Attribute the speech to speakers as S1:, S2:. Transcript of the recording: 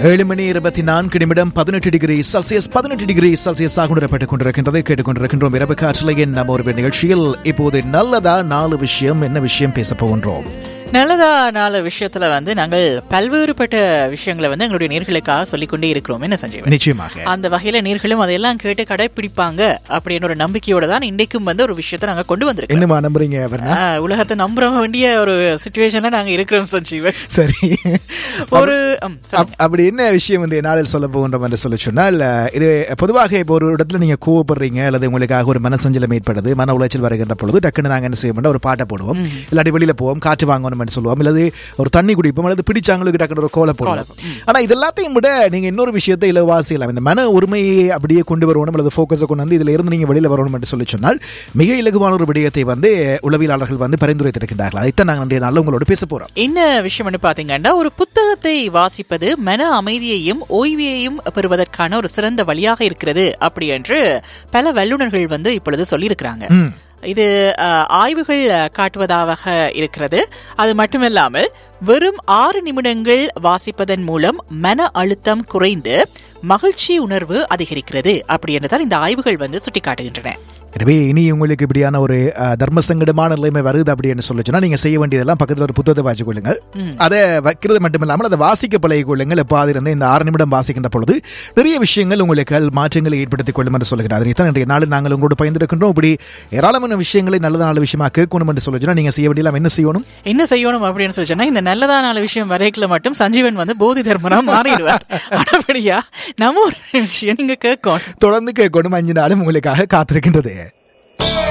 S1: ஏழு மணி இருபத்தி நான்கு நிமிடம் பதினெட்டு டிகிரி செல்சியஸ் பதினெட்டு டிகிரி செல்சியஸ் ஆக உணரப்பட்டுக் கொண்டிருக்கின்றது கேட்டுக்கொண்டிருக்கின்றோம் இரவு காற்றலையின் நம்ம ஒரு நிகழ்ச்சியில் இப்போது நல்லதா நாலு விஷயம் என்ன விஷயம் பேச போகின்றோம்
S2: நல்லதா நாலு விஷயத்துல வந்து நாங்கள் பல்வேறுபட்ட விஷயங்களை வந்து எங்களுடைய நேர்களுக்காக சொல்லிக்கொண்டே இருக்கிறோம் என்ன சஞ்சீவன்
S1: நிச்சயமாக
S2: அந்த வகையில நேர்களும் அதையெல்லாம் கேட்டு கடைபிடிப்பாங்க அப்படின்னு ஒரு நம்பிக்கையோட தான் இன்றைக்கும் வந்து ஒரு விஷயத்தை நாங்க கொண்டு வந்திருக்கோம்
S1: என்னமா நம்புறீங்க அவர்னா
S2: ஆஹ், உலகத்தை நம்ப வேண்டிய ஒரு சுச்சுவேஷன்ல நாங்க இருக்கிறோம் சஞ்சீவன்
S1: சரி
S2: ஒரு ம், சொல்லுங்க.
S1: அப்- அப்படி என்ன விஷயம் இந்த நாளில் சொல்ல போகின்றோம் என்று சொல்லி சொன்னால் அஹ், இது பொதுவாக இப்போ ஒரு இடத்துல நீங்க கோவப்படுறீங்க அல்லது உங்களுக்காக ஒரு மனசஞ்சலம் ஏற்படுது மன உளைச்சல் வருகின்ற பொழுது டக்குன்னு நாங்க என்ன செய்வோம் ஒரு பாட்டை போடுவோம் இல்லாட்டி வெளியில போவோம் காற்று வாங்கணும் சொல்லுவோம் இல்லது ஒரு தண்ணி குடிப்போம் அல்லது பிடிச்சாங்களுக்கு டக்குனு ஒரு கோலை போடுவோம் ஆனா இது எல்லாத்தையும் விட நீங்க இன்னொரு விஷயத்தை இலவாசியலாம் இந்த மன உரிமையை அப்படியே கொண்டு வரணும் அல்லது ஃபோக்கஸை கொண்டு வந்து இதுல இருந்து நீங்க வெளியில வரணும் என்று சொல்லி சொன்னால் மிக இலகுவான ஒரு விடயத்தை வந்து உளவியலாளர்கள் வந்து பரிந்துரைத்திருக்கின்றார்கள் அதைத்தான் நாங்கள் இன்றைய நாளில் உங்களோட பேச போறோம்
S2: என்ன விஷயம்னு பாத்தீங்கன்னா ஒரு புத்தகத்தை வாசிப்பது மன அமைதியையும் ஓய்வையையும் பெறுவதற்கான ஒரு சிறந்த வழியாக இருக்கிறது அப்படி என்று பல வல்லுநர்கள் வந்து இப்பொழுது சொல்லியிருக்கிறாங்க
S1: ம்.
S2: இது அஹ், ஆய்வுகள் அஹ், காட்டுவதாக இருக்கிறது அது மட்டுமில்லாமல் வெறும் ஆறு நிமிடங்கள் வாசிப்பதன் மூலம் மன அழுத்தம் குறைந்து மகிழ்ச்சி உணர்வு அதிகரிக்கிறது அப்படி என்று தான் இந்த ஆய்வுகள் வந்து சுட்டிக்காட்டுகின்றன
S1: எனவே இனி உங்களுக்கு இப்படியான ஒரு அஹ், தர்ம சங்கடமான நிலைமை வருது அப்படின்னு சொல்லி சொன்னா நீங்க செய்ய வேண்டியதெல்லாம் பக்கத்துல ஒரு புத்தகத்தை வாசிக் கொள்ளுங்கள் அதை வைக்கிறது மட்டுமில்லாமல் அதை வாசிக்க பழகிக் கொள்ளுங்கள் எப்பாது இருந்து இந்த ஆறு நிமிடம் வாசிக்கின்ற பொழுது நிறைய விஷயங்கள் உங்களுக்கு மாற்றங்களை ஏற்படுத்திக் கொள்ளும் என்று சொல்லுகிறார் அதனை தான் இன்றைய நாளில் நாங்கள் உங்களோட பயந்திருக்கின்றோம் இப்படி ஏராளமான விஷயங்களை நல்ல நல்ல விஷயமா கேட்கணும் என்று சொல்லி சொன்னா நீங்க செய்ய வேண்டியலாம் என்ன செய்யணும்
S2: என்ன செய்யணும் அப்படின்னு சொல்லி சொன்னா இந்த நல்லதான விஷயம் வரைக்குள்ள மட்டும் சஞ்சீவன் வந்து போதி தர்மனா மாறிடுவார் ஆனபடியா நம்ம ஒரு விஷயம் நீங்க கேட்கணும்
S1: தொடர்ந்து கேட்கணும் அஞ்சு நாளும் உங்களுக்காக காத்திருக்கின்றது